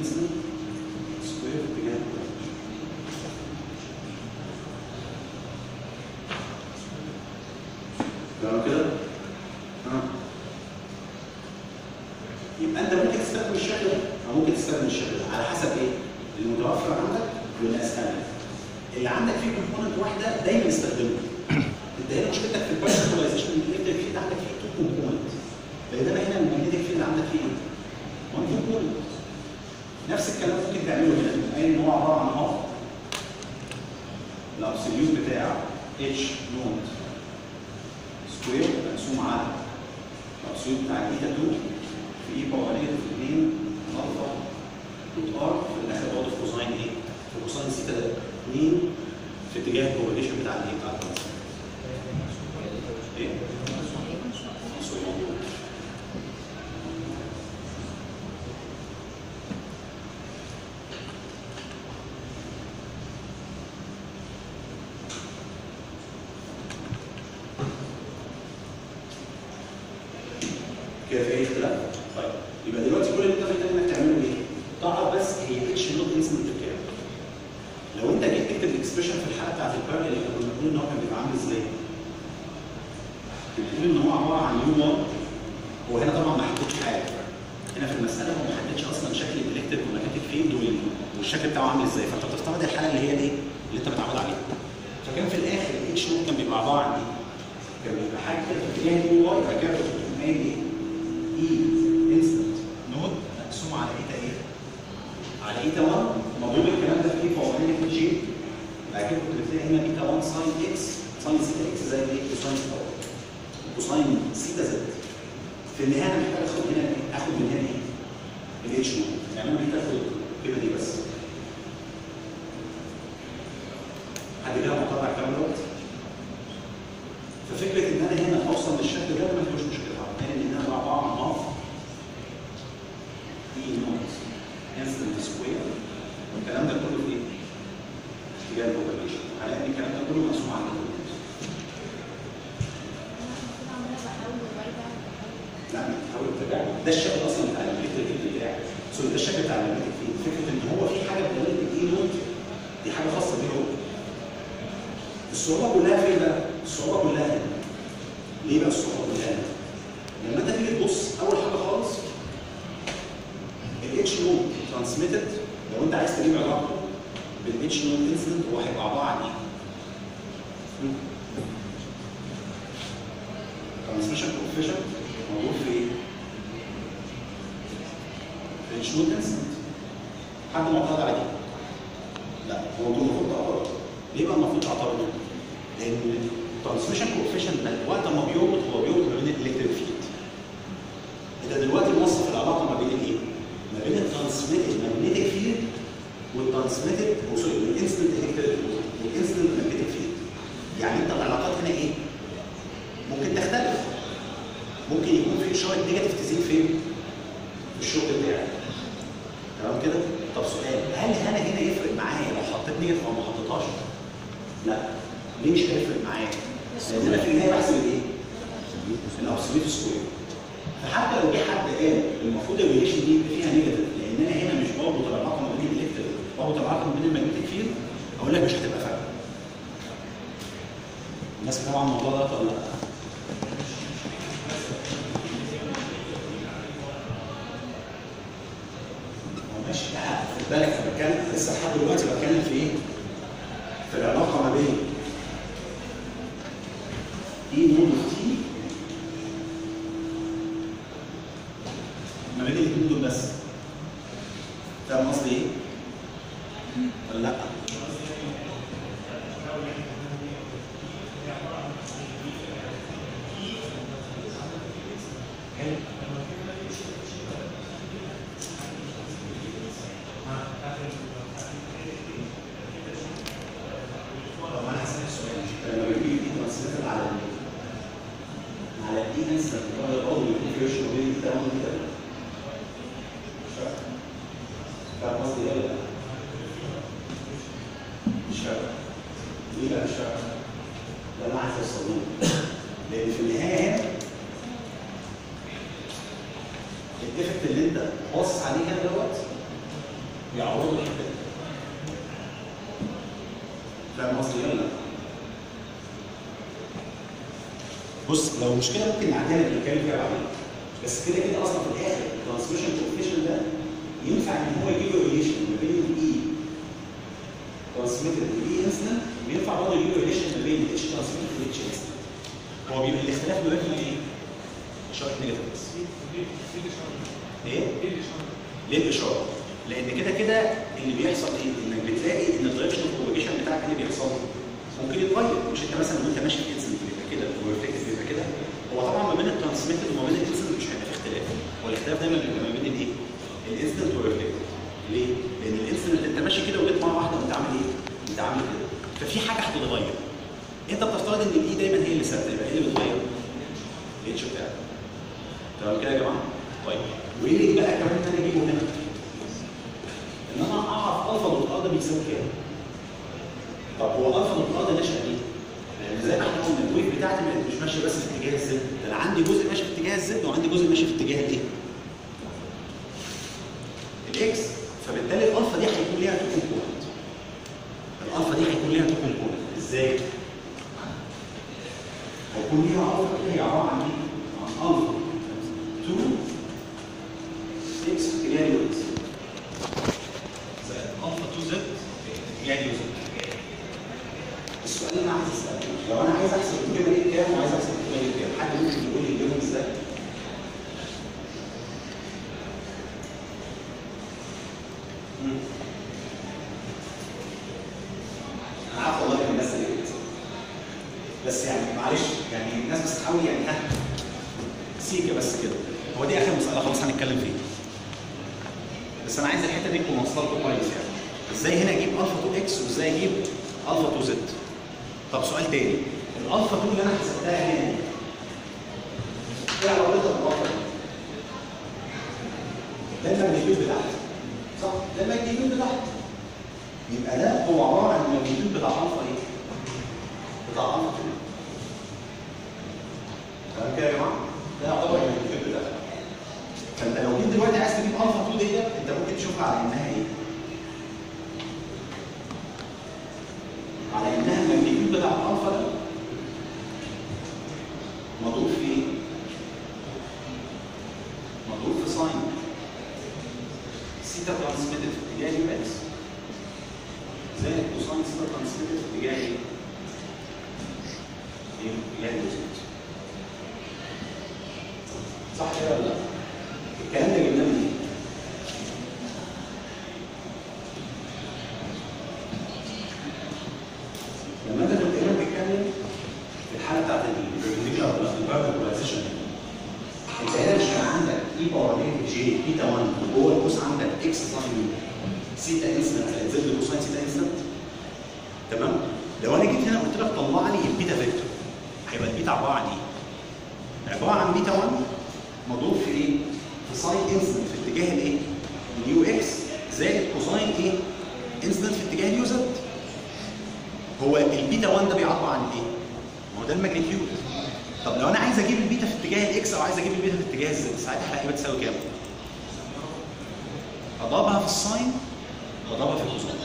انسنت سكوير في اتجاه الكوردينيشن تمام كده؟ ها يبقى انت ممكن تستخدم الشكل ده او ممكن تستخدم الشكل ده على حسب ايه؟ المتوفر عندك واللي اسهل اللي عندك فيه كومبوننت واحده دايما استخدمه انت هنا مشكلتك في البارشلايزيشن الالكتريك فيلد عندك فيه تو كومبوننت بينما هنا المagnetic فيلد عندك فيه ايه؟ 1 كومبوننت نفس الكلام ممكن تعمله هنا قايل ان هو عباره عن اهو الابسوليوت بتاع اتش نوت سكوير مقسوم على الابسوليوت بتاع الايتا 2 في اي باور نيجاتيف 2 الفا دوت ار في الاخر برضه في كوساين ايه؟ في كوساين سيتا 2 في اتجاه الكورليشن بتاع الايه؟ بتاع الكونسيبت. ايه؟ صغير. كده في اي اختلاف؟ طيب يبقى دلوقتي كل اللي انت محتاج انك تعمله ايه؟ تعرف بس هي اتش نوت انسنت بكام؟ لو انت جيت تكتب الاكسبريشن في الحاله بتاعت البارل اللي كنا بنقول ان هو كان بيبقى عامل ازاي؟ بنقول ان هو عباره عن يو 1 هو هنا طبعا ما حددش حاجه هنا في المساله هو ما حددش اصلا شكل الالكتريك والمagnetic فيلد والشكل بتاعه عامل ازاي فانت بتفترض الحاله اللي هي الايه؟ اللي انت متعود عليها فكان في الاخر الاتش نوت كان بيبقى عباره عن ايه؟ كان بيبقى حاجه كده في اتجاه اليو 1 بعد كده بتقوم قايل ايه؟ اي انستنت نود مقسوم على ايتا ايه؟ على ايتا 1 مضروب الكلام ده في ايه باور نيجاتيف جي بعد كده كنت بتلاقي هنا ايتا 1 ساين اكس ساين سيتا اكس زي ايه؟ كوساين سيتا كوساين سيتا زد في النهايه انا محتاج اخد هنا ايه؟ اخد من هنا ايه؟ الاتش نود يعني انا محتاج اخد القيمه دي بس حد كده مقتنع الكلام دوت؟ ففكره ان انا هنا اوصل للشكل ده ما فيهوش مشكله يعني ان انا عباره عن هاف اي نوت انستنت سكوير والكلام ده كله في ايه؟ اتجاه الاوبريشن هلاقي الكلام ده كله مقسوم على الكود لا مش بتحاول ترجع ده الشكل اصلا بتاع الالكتريك فيلد بتاعي سوري ده الشكل بتاع الالكتريك فيلد فكره ان هو في حاجه بتولد اي نوت دي حاجه خاصه بيه هو الصعوبه كلها فين بقى؟ الصعوبه كلها هنا ليه بقى الصعوبه كلها هنا؟ لما انت تيجي تبص اول حاجه خالص الاتش نود ترانسميتد لو انت عايز تجيب علاقته بالاتش نود انسنت هو هيبقى عباره عن ايه؟ ترانسميشن كوفيشنت موجود في ايه؟ في الاتش نود انسنت حد معترض على كده؟ لا هو انتوا المفروض تعترضوا ليه بقى المفروض تعترضوا؟ لان الترانسميشن كوفيشنت ده وقت ما بيربط هو بيربط ما بين الالكتريك فيلد انت دلوقتي موصف العلاقه ما بين الايه؟ ما بين الترانسميتد ماجنتيك فيلد والترانسميتد سوري والانستنت الكتريك والانستنت ماجنتيك فيلد يعني انت العلاقات هنا ايه؟ ممكن تختلف ممكن يكون في اشاره نيجاتيف تزيد فين؟ في الشغل بتاعك تمام كده؟ طب سؤال هل هنا هنا يفرق معايا لو حطيت نيجاتيف او ما حطيتهاش؟ لا ليه مش هيفرق معايا؟ لان انا في النهايه بحسب الايه؟ الابسوليوت سكوير فحتى لو جه حد قال المفروض الريليشن دي يبقى فيها نيجاتيف لان انا هنا مش بربط العلاقه ما بين الالكتريك بربط العلاقه ما بين الماجنتيك فيلد اقول لك مش هتبقى فارقه الناس فاهمه عن الموضوع ده ولا لا؟ هو ماشي لا خد بالك انا بتكلم لسه لحد دلوقتي بتكلم في ايه؟ في العلاقه ما بين اي نود تي ما بين الاثنين دول بس فاهم قصدي ايه؟ ولا لا؟ حلو طب انا هسألك سؤال لما بيجي دي ترانسليتد على ال على الاي انسنت اللي هو الأول يكون في وش ما بين التاون وكده فاهم قصدي ايه ولا لا؟ مش فاهم ليه بقى مش فاهم؟ ده انا عايز اوصل له لان في النهايه هنا الايفكت اللي انت باصص عليه هنا دوت يعوضوا الحته دي فاهم قصدي ولا لا؟ بص لو مشكله ممكن نعديها نتكلم فيها بعدين بس كده كده اصلا في الاخر الترانسميشن كوفيشن ده ينفع ان هو يجيب ريليشن ما بين الاي ترانسميتد والاي انسنت وينفع برضه يجيب ريليشن ما بين الاتش ترانسميتد والاتش انسنت هو بيبقى الاختلاف ما بينهم ايه؟ اشاره نيجاتيف بس ايه؟ ليه الاشاره؟ لان كده كده اللي بيحصل ايه؟ انك بتلاقي ان الدايركشن بروباجيشن بتاعك اللي بيحصل ممكن يتغير مش انت مثلا وانت ماشي في انسنت بيبقى كده والريفلكتيف بيبقى كده هو طبعا ما بين الترانسميتد وما بين الانسنت مش هيبقى في اختلاف هو الاختلاف دايما بيبقى ما بين الايه؟ الانسنت والريفلكتيف ليه؟ لان الانسنت انت ماشي كده وجيت مره واحده وانت عامل ايه؟ انت عامل كده ففي حاجه هتتغير انت بتفترض ان الاي دايما هي اللي ثابته يبقى ايه اللي بيتغير؟ الاتش بتاعك تمام كده يا جماعه؟ طيب وايه اللي بقى كمان ان انا اجيبه هنا؟ ان انا اعرف الفا دوت ار ده بيساوي كام؟ طب هو الفا دوت ار ده نشأ ايه؟ لان زي ما احنا قلنا الويف بتاعتي مش ماشيه بس في اتجاه الزد ده انا عندي جزء ماشي في اتجاه الزد وعندي جزء ماشي في اتجاه الايه؟ الاكس فبالتالي الالفا دي هيكون ليها تو كومبوننت الالفا دي هيكون ليها تو كومبوننت ازاي؟ هيكون ليها الفا دي هي عباره عن ايه؟ عن الفا 2 اكس في اتجاه الاكس زائد الفا 2 زد في اتجاه الزد السؤال اللي انا عايز اساله لو انا عايز احسب القيمه دي بكام وعايز احسب القيمه دي بكام حد ممكن يقول لي القيمه ازاي؟ مم. انا عارف والله ان الناس اللي كده بس يعني معلش يعني الناس بس تحاول يعني ها سيكه بس كده هو دي اخر مساله خلاص هنتكلم فيها بس انا عايز الحته دي تكون واصله لكم كويس يعني ازاي هنا اجيب الفا 2 اكس وازاي اجيب الفا 2 زد طب سؤال تاني الالفا 2 اللي انا حسبتها هنا دي ايه علاقتها بالالفا دي؟ ده الماجنتيود بتاعتي صح؟ ده الماجنتيود بتاعتي يبقى ده هو عباره عن الماجنتيود بتاع الفا ايه؟ بتاع الفا 2 تمام كده يا جماعه؟ ده يعتبر الماجنتيود بتاعتي فانت لو جيت دلوقتي عايز تجيب الفا 2 ديت انت ممكن تشوفها على انها ايه؟ على انها الماجنتيود بتاع الالفا ده مضروب في ايه؟ مضروب في ساين سيتا ترانسميتد في اتجاه اليو اكس زائد كوساين سيتا ترانسميتد في اتجاه ايه؟ ايه؟ اتجاه اليو صح كده ولا لا؟ الكلام ده جبناه منين؟ لما انت كنت هنا بتتكلم في الحاله بتاعت البارتيكولاريزيشن انت هنا مش كان عندك اي باور نيجاتيف جي بيتا 1 وجوه القوس عندك اكس ساين سيتا انسنت زائد زد كوساين سيتا انسنت تمام؟ لو انا جيت هنا قلت لك طلع لي البيتا فيكتور هيبقى البيتا عباره عن ايه؟ عباره عن بيتا 1 مضروب في ايه؟ في ساين انسنت في اتجاه الايه؟ اليو اكس زائد كوساين ايه؟ انسنت في اتجاه اليو زد هو البيتا 1 ده بيعبر عن ايه؟ ما هو ده الماجنتيود طب لو انا عايز اجيب البيتا في اتجاه الاكس او عايز اجيب البيتا في اتجاه الزد ساعتها هلاقيها بتساوي كام؟ اضربها في الساين واضربها في الكوساين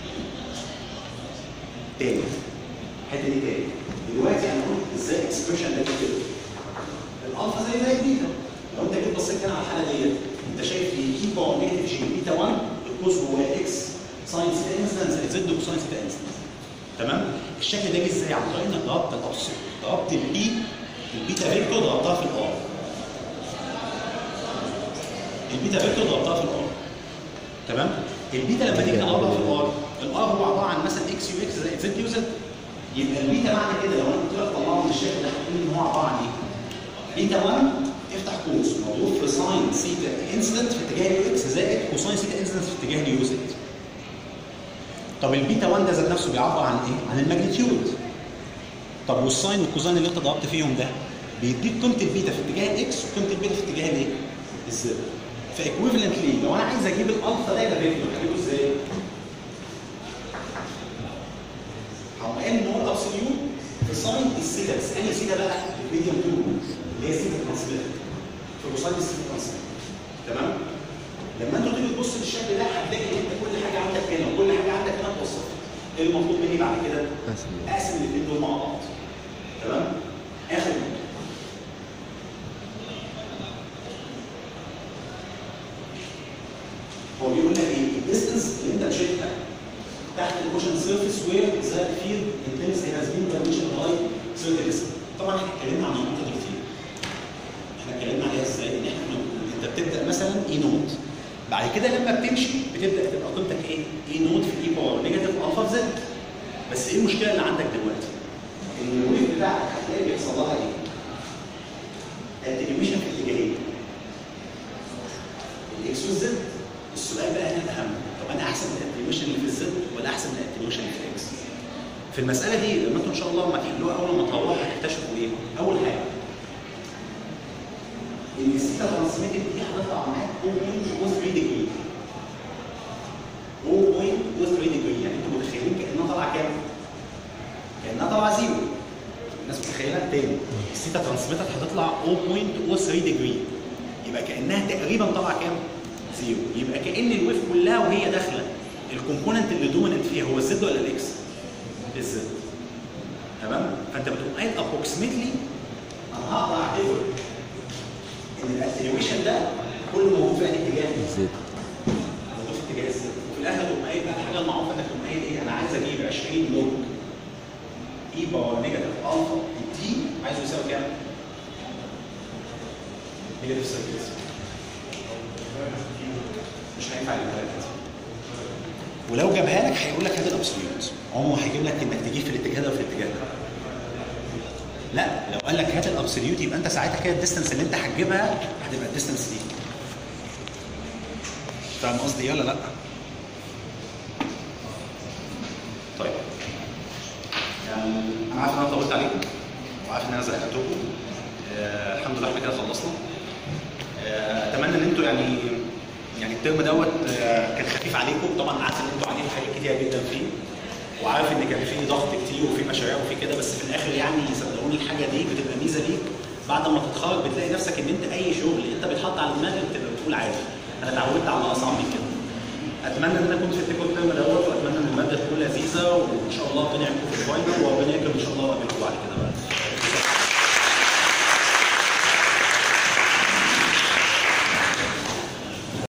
تاني الحته دي تاني دلوقتي انا قلت ازاي اكسبريشن ده كده الالفا زي زي البيتا لو انت جيت بصيت هنا على الحاله ديت انت شايف اي باور نيجاتيف جي بيتا 1 القوس هو اكس ساين سيتا انسنت زائد زد كوساين سيتا انسنت تمام الشكل ده جه ازاي عن طريق انك ضربت الابسط ضربت البي البيتا فيكتور ضربتها في الار البيتا فيكتور ضربتها في الار تمام البيتا لما تيجي تضربها في الار الار هو عباره عن مثلا اكس يو اكس زائد زد يو زد يبقى البيتا معنى كده لو انا قلت لك طلعه من الشكل ده هتقول ان هو عباره عن ايه؟ بيتا 1 افتح قوس مضروب في ساين سيتا انسيدنت في اتجاه اليو اكس زائد كوساين سيتا انسيدنت في اتجاه اليو زد طب البيتا 1 ده ذات نفسه بيعبر عن ايه؟ عن الماجنتيود. طب والساين والكوزاين اللي انت ضربت فيهم ده بيديك قيمه البيتا في اتجاه الاكس وقيمه البيتا في اتجاه الايه؟ الزد. فايكويفالنتلي لو انا عايز اجيب الالفا ده يبقى فيكتور هجيبه ازاي؟ هقوم قايل ان هو الابسوليوت في ساين السيتا بس انهي سيتا بقى؟ الميديوم 2 اللي هي سيتا ترانسميتد في كوساين السيتا ترانسميتد تمام؟ لما انتوا تيجوا تبصوا تبص للشكل ده هتلاقي ان انت كل حاجه عندك هنا وكل حاجه عندك هنا اتوصفت ايه المطلوب مني بعد كده؟ أسم. اقسم الاثنين دول مع بعض تمام؟ اخر نقطه هو بيقول لك ايه؟ الديستنس اللي انت مشيتها تحت الاوشن سيرفيس وير ذا فيلد انتنسي هاز بين دايمنشن باي سيرفيس طبعا احنا اتكلمنا عن النقطه دي كتير احنا اتكلمنا عليها ازاي؟ ان احنا انت بتبدا مثلا اي نوت بعد كده لما بتمشي بتبدا تبقى قيمتك ايه؟ اي نوت في اي باور نيجاتيف الفا في زد بس ايه المشكله اللي عندك دلوقتي؟ ان الويف بتاعك هتلاقي بيحصل لها ايه؟ اتنيويشن في الاتجاهين الاكس والزد السؤال بقى هنا الاهم طب انا احسن من الاتنيويشن اللي في الزد ولا احسن من الاتنيويشن اللي في الاكس؟ في المساله دي لما انتوا ان شاء الله لما تحلوها اول ما تروحوا هتكتشفوا ايه؟ اول حاجه ان الثيتا ترانسميتد دي هتطلع معاك 0.03 ديجري 0.03 ديجري يعني انتوا متخيلين كانها طالعه كام؟ كانها طالعه زيرو الناس متخيله تاني الثيتا ترانسميتد هتطلع 0.03 ديجري يبقى كانها تقريبا طالعه كام؟ زيرو يبقى كان الويف كلها وهي داخله الكومبوننت اللي دوميننت فيها هو الزد ولا الاكس؟ الزد تمام؟ فانت بتقوم قايل ابروكسيمتلي انا هقدر اعتبر ان الاتنيويشن ده كله موجود في انهي اتجاه؟ زد موجود في اتجاه الزد وفي الاخر تقوم قايل بقى الحاجه المعروفه انك تقوم قايل ايه؟ انا عايز اجيب 20 لوج اي باور نيجاتيف الفا دي عايزه يساوي كام؟ نيجاتيف سيركلز مش هينفع يجيبها لك كده. ولو جابها لك هيقول لك هات الابسوليوت عمره ما هيجيب لك انك تجيب في الاتجاه ده وفي الاتجاه ده لا لو قال لك هات الابسوليوت يبقى انت ساعتها كده الديستنس اللي انت هتجيبها هتبقى الديستنس دي فاهم قصدي ايه ولا لا؟ طيب يعني انا عارف ان انا طولت عليكم وعارف ان انا زهقتكم آه الحمد لله احنا كده خلصنا آه اتمنى ان انتوا يعني يعني الترم دوت آه كان خفيف عليكم طبعا عارف ان انتوا عليكم حاجات كتيره جدا فيه وعارف ان كان في ضغط كتير وفي مشاريع وفي كده بس في الاخر يعني صدقوني الحاجه دي بتبقى ميزه ليك بعد ما تتخرج بتلاقي نفسك ان انت اي شغل انت بتحط على دماغك بتبقى بتقول عادي انا اتعودت على اصعب من كده اتمنى ان انا كنت فدتكم الترم دوت واتمنى ان الماده تكون لذيذه وان شاء الله ربنا يعينكم في الفاينل